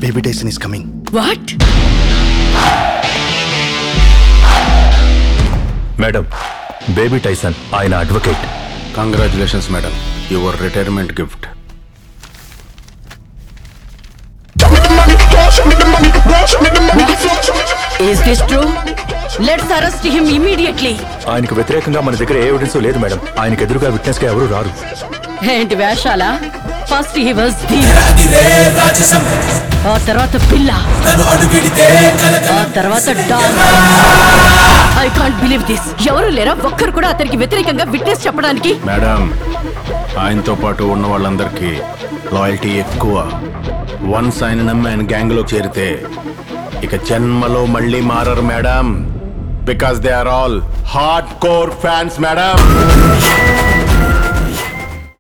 baby Tyson is coming what madam baby Tyson ఆయన advocate congratulations madam your retirement gift is this true let's arrest him immediately ఆయనకు వ్యతిరేకంగా మన దగ్గర ఏ evidence లేదు madam ఆయనకు ఎదురుగా విట్నెస్ గా ఎవరు రారు ఏంటి వేషాల ఫస్ట్ హీ వాజ్ ఆ తర్వాత పిల్ల ఆ తర్వాత dog I can't believe this ఎవరు లేరా ఒక్కరు కూడా అతనికి వ్యతిరేకంగా విట్నెస్ చెప్పడానికి మేడం ఆయనతో పాటు ఉన్న వాళ్ళందరికీ లాయల్టీ ఎక్కువ వన్స్ ఆయన నమ్మి ఆయన గ్యాంగ్ లో చేరితే ఇక జన్మలో మళ్ళీ మారరు madam because they are all hardcore fans madam